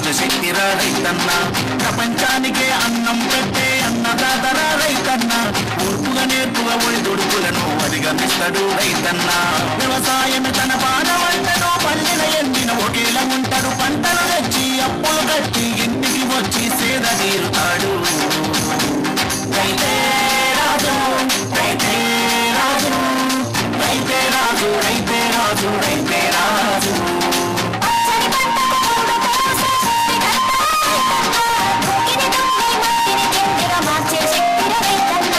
శక్తిరా రైతన్న ప్రపంచానికే అన్నం పెట్టే అన్నదాతరా రైతన్న ఊర్పుగా నేర్పుగా ఒడిదుడుకులను అధిగమిస్తాడు రైతన్న వ్యవసాయమే తన పానవంటను పండిన ఎండిన ఒకేలా ఉంటాడు పంటలు తెచ్చి అప్పులు కట్టి ఇంటికి వచ్చి సేద తీరుతాడు రైతే రాజు రైతే రాజు రైతే రాజు రైతే రాజు రైతే రాజు పచ్చని పంటకు మూడు కోసే సృష్టికర్త రైతన్న. ఇది దున్ని మట్టిని తిండిగా మార్చే శక్తిర రైతన్న.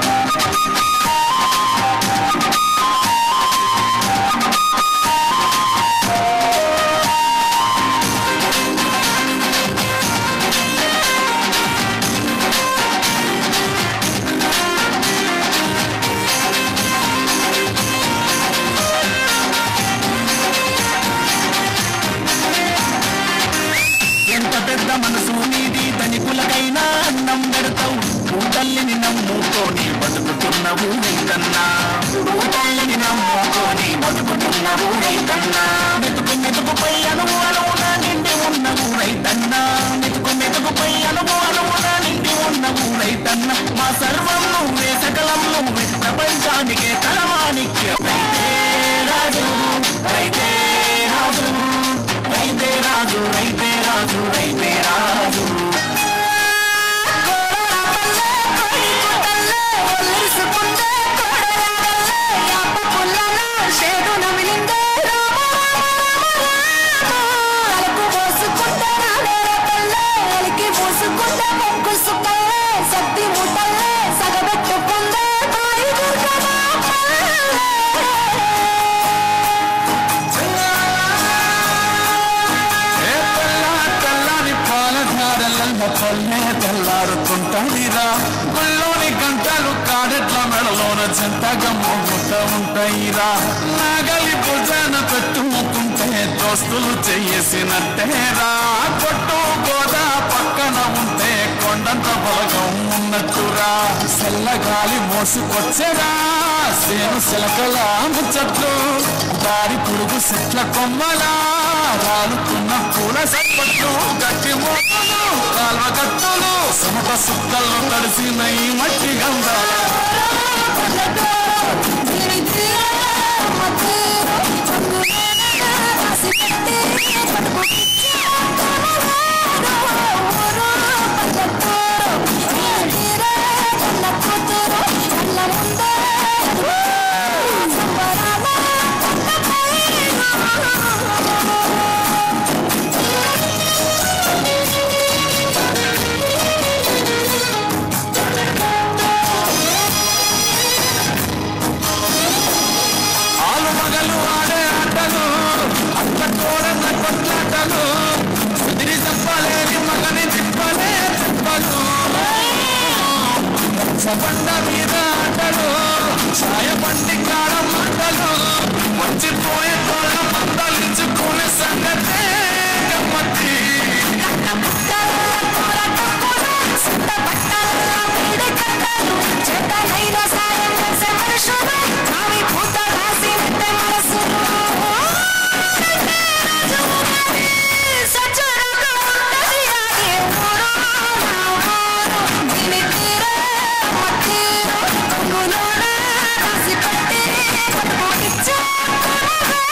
ఎంత పెద్ద మనసు నీది ధనికులకైనా అన్నం పెడతావు భూతల్లిని నమ్ముకొని బతుకుతున్నవు రైతన్నా భూతల్లిని నమ్ముకొని బతుకుతున్నవు రైతన్నా మెతుకు మెతుకుపై అణువు అణువున నిండి ఉన్నవు రైతన్నా మెతుకు మెతుకుపై అణువు అణువున నిండి ఉన్నవు రైతన్న మా సర్వం నువ్వే సకలం నువ్వే ప్రపంచానికే తలవానికి రైతే రాజు రైతే రాజు రైతే రాజు రైతే రాజు రైతే రాజు ఏ తెల్ల తెల్లని పాలధారలల్ల పల్లె తెల్లారుతుంటాయిరా గుళ్ళోని గంటలు కాడెట్ల మెడలోన చెంతగా మోగుతూ ఉంటాయిరా నాగలి భుజాన పెట్టుకుంటే దోస్తులు చెయ్యేసినట్టేరా కొట్టు గోదా పక్కన ఉంటే కొండంత బలగం ఉన్నట్టురా చల్లగాలి మోసుకొచ్చేరా సేను శిలకల ముచ్చట్లు దారి పురుగు చెట్ల కొమ్మలా రాలుతున్న పూల సప్పట్లు గట్టి మోతలు కాల్వ గట్టులు సమట సుక్కల్లో తడిసిన ఈ మట్టి గంధాలు ఆలు మగలు ఆడే ఆటలు అక్క తోడన్న కొట్లాటలు సుదిరి చెప్పలేని మగని తిప్పలే తిప్పలు సబండ మీద ఆటలు ఛాయ బండి కాడ మంటలు మర్చిపోయే తోడ మందలించుకునే సంగతే గమ్మత్తి పట్టి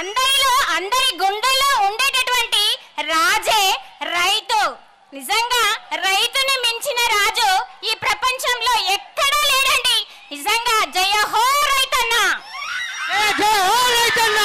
అందరిలో అందరి గుండెల్లో ఉండేటటువంటి రాజే రైతు నిజంగా రైతును మించిన రాజు ఈ ప్రపంచంలో ఎక్కడా లేడండి నిజంగా జయ హో రైతన్న జై జై హో